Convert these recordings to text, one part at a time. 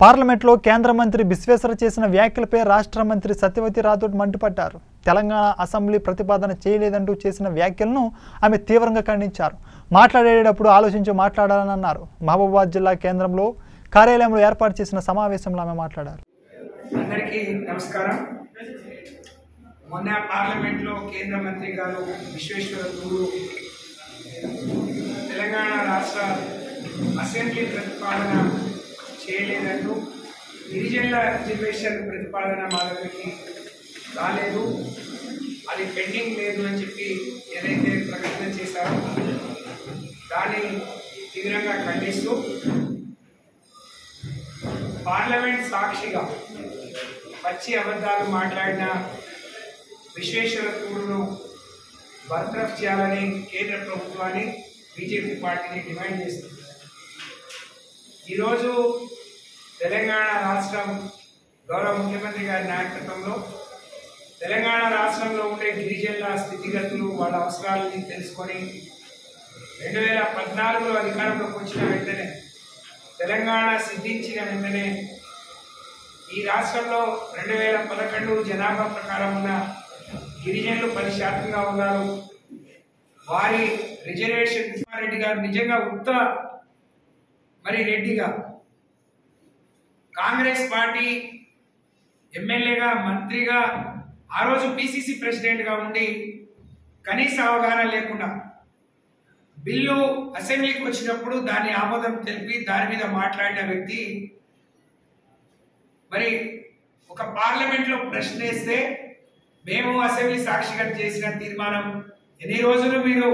పార్లమెంట్లో కేంద్ర మంత్రి బిశ్వేశ్వర చేసిన వ్యాఖ్యలపై రాష్ట్ర మంత్రి సత్యవతి రాథోడ్ మండిపడ్డారు తెలంగాణ అసెంబ్లీ ప్రతిపాదన చేయలేదంటూ చేసిన వ్యాఖ్యలను ఆమె తీవ్రంగా ఖండించారు మాట్లాడేటప్పుడు ఆలోచించి మాట్లాడాలని అన్నారు మహబూబాబాద్ జిల్లా కేంద్రంలో కార్యాలయంలో ఏర్పాటు చేసిన సమావేశంలో ఆమె మాట్లాడారు అందరికీ నమస్కారం మొన్న పార్లమెంట్లో కేంద్ర మంత్రి గారు విశ్వేశ్వర గూరు తెలంగాణ రాష్ట్ర అసెంబ్లీ ప్రతిపాదన చేయలేదంటూ గిరిజనుల రిజర్వేషన్ ప్రతిపాదన మా దగ్గరికి రాలేదు అది పెండింగ్ లేదు అని చెప్పి ఏదైతే ప్రకటన చేశారో దాన్ని తీవ్రంగా ఖండిస్తూ పార్లమెంట్ సాక్షిగా పచ్చి అబద్ధాలు మాట్లాడిన విశ్వేశ్వర కూడును బర్తరఫ్ చేయాలని కేంద్ర ప్రభుత్వాన్ని బీజేపీ పార్టీని డిమాండ్ చేస్తుంది ఈరోజు తెలంగాణ రాష్ట్రం గౌరవ ముఖ్యమంత్రి గారి నాయకత్వంలో తెలంగాణ రాష్ట్రంలో ఉండే గిరిజనుల స్థితిగతులు వాళ్ళ అవసరాలని తెలుసుకొని రెండు వేల పద్నాలుగులో అధికారంలోకి వచ్చిన వెంటనే తెలంగాణ సిద్ధించిన వెంటనే ఈ రాష్ట్రంలో రెండు వేల పదకొండు జనాభా ప్రకారం ఉన్న గిరిజనులు పది శాతంగా ఉన్నారు వారి రిజర్వేషన్ రెడ్డి గారు నిజంగా ఉత్త మరి రెడ్డిగా కాంగ్రెస్ పార్టీ ఎమ్మెల్యేగా మంత్రిగా ఆ రోజు పిసిసి ప్రెసిడెంట్గా ఉండి కనీస అవగాహన లేకుండా బిల్లు అసెంబ్లీకి వచ్చినప్పుడు దాన్ని ఆమోదం తెలిపి దాని మీద మాట్లాడిన వ్యక్తి మరి ఒక పార్లమెంట్ లో ప్రశ్న వేస్తే మేము అసెంబ్లీ సాక్షిగా చేసిన తీర్మానం ఎన్ని రోజులు మీరు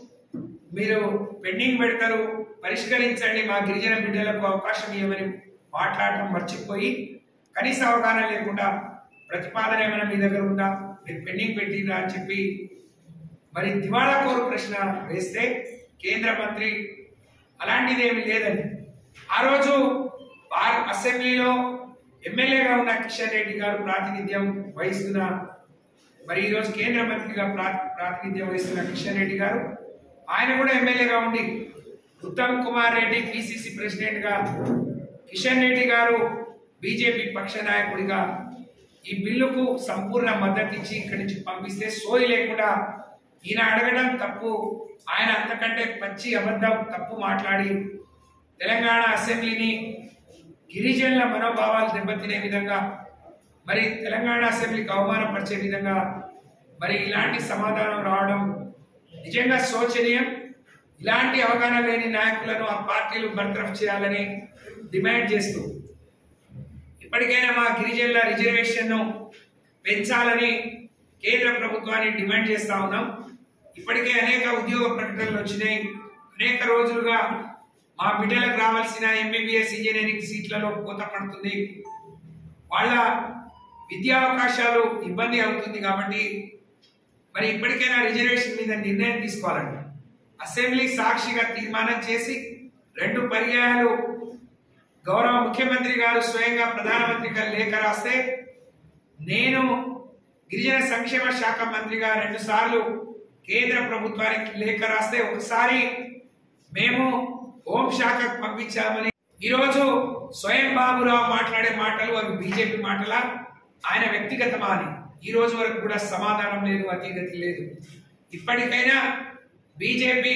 మీరు పెండింగ్ పెడతారు పరిష్కరించండి మా గిరిజన బిడ్డలకు అవకాశం ఇవ్వమని మాట్లాడటం మర్చిపోయి కనీస అవగాహన లేకుండా ప్రతిపాదన ఏమైనా మీ దగ్గర ఉందా మీరు పెండింగ్ పెట్టిందా అని చెప్పి మరి దివాళా కోరు ప్రశ్న వేస్తే కేంద్ర మంత్రి అలాంటిది ఏమి లేదని ఆ రోజు పార్ అసెంబ్లీలో ఎమ్మెల్యేగా ఉన్న కిషన్ రెడ్డి గారు ప్రాతినిధ్యం వహిస్తున్న మరి ఈరోజు కేంద్ర మంత్రిగా ప్రా- ప్రాతినిధ్యం వహిస్తున్న కిషన్ రెడ్డి గారు ఆయన కూడా ఎమ్మెల్యేగా ఉండి ఉత్తమ్ కుమార్ రెడ్డి పిసిసి ప్రెసిడెంట్ గా కిషన్ రెడ్డి గారు బీజేపీ పక్ష నాయకుడిగా ఈ బిల్లుకు సంపూర్ణ మద్దతు ఇచ్చి ఇక్కడి నుంచి పంపిస్తే సోయి లేకుండా ఈయన అడగడం తప్పు ఆయన అంతకంటే పచ్చి అబద్ధం తప్పు మాట్లాడి తెలంగాణ అసెంబ్లీని గిరిజనుల మనోభావాలు దెబ్బతినే విధంగా మరి తెలంగాణ అసెంబ్లీకి అవమానపరిచే విధంగా మరి ఇలాంటి సమాధానం రావడం నిజంగా శోచనీయం ఇలాంటి అవగాహన లేని నాయకులను ఆ పార్టీలు బర్తరఫ్ చేయాలని డిమాండ్ చేస్తూ ఇప్పటికైనా మా గిరిజనుల రిజర్వేషన్ను పెంచాలని కేంద్ర ప్రభుత్వాన్ని డిమాండ్ చేస్తా ఉన్నాం ఇప్పటికే అనేక ఉద్యోగ ప్రకటనలు వచ్చినాయి అనేక రోజులుగా మా బిడ్డలకు రావాల్సిన ఎంబీబీఎస్ ఇంజనీరింగ్ సీట్లలో కోత పడుతుంది వాళ్ళ విద్యా అవకాశాలు ఇబ్బంది అవుతుంది కాబట్టి మరి ఇప్పటికైనా రిజర్వేషన్ మీద నిర్ణయం తీసుకోవాలండి అసెంబ్లీ సాక్షిగా తీర్మానం చేసి రెండు పర్యాయాలు గౌరవ ముఖ్యమంత్రి గారు స్వయంగా ప్రధానమంత్రి గారు లేఖ రాస్తే నేను గిరిజన సంక్షేమ శాఖ మంత్రిగా రెండు సార్లు కేంద్ర ప్రభుత్వానికి లేఖ రాస్తే ఒకసారి మేము హోం శాఖకు పంపించామని ఈరోజు స్వయం బాబురావు మాట్లాడే మాటలు అవి బీజేపీ మాటల ఆయన వ్యక్తిగతమా అని ఈ రోజు వరకు కూడా సమాధానం లేదు అతీగతి లేదు ఇప్పటికైనా బీజేపీ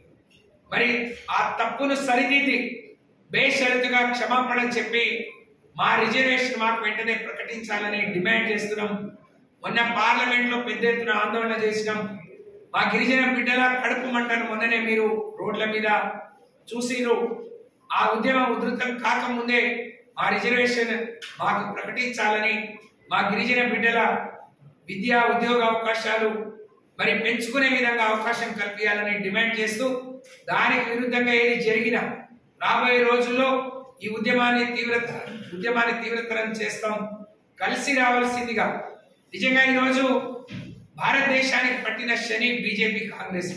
మరి ఆ తప్పును సరిదిద్ది బేషరతుగా క్షమాపణ చెప్పి మా రిజర్వేషన్ మాకు వెంటనే ప్రకటించాలని డిమాండ్ చేస్తున్నాం మొన్న పార్లమెంట్ లో పెద్ద ఎత్తున ఆందోళన చేసినాం మా గిరిజన బిడ్డల కడుపు మంటను మొన్ననే మీరు రోడ్ల మీద చూసిరు ఆ ఉద్యమం ఉధృతం కాకముందే మా రిజర్వేషన్ మాకు ప్రకటించాలని మా గిరిజన బిడ్డల విద్యా ఉద్యోగ అవకాశాలు మరి పెంచుకునే విధంగా అవకాశం కల్పించాలని డిమాండ్ చేస్తూ దానికి విరుద్ధంగా ఏది జరిగినా రాబోయే రోజుల్లో ఈ ఉద్యమాన్ని తీవ్రత ఉద్యమాన్ని తీవ్రతరం చేస్తాం కలిసి రావాల్సిందిగా నిజంగా ఈరోజు భారతదేశానికి పట్టిన శని బీజేపీ కాంగ్రెస్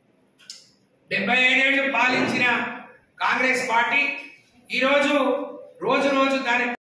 డెబ్బై ఐదేళ్లు పాలించిన కాంగ్రెస్ పార్టీ ఈరోజు రోజు రోజు దాని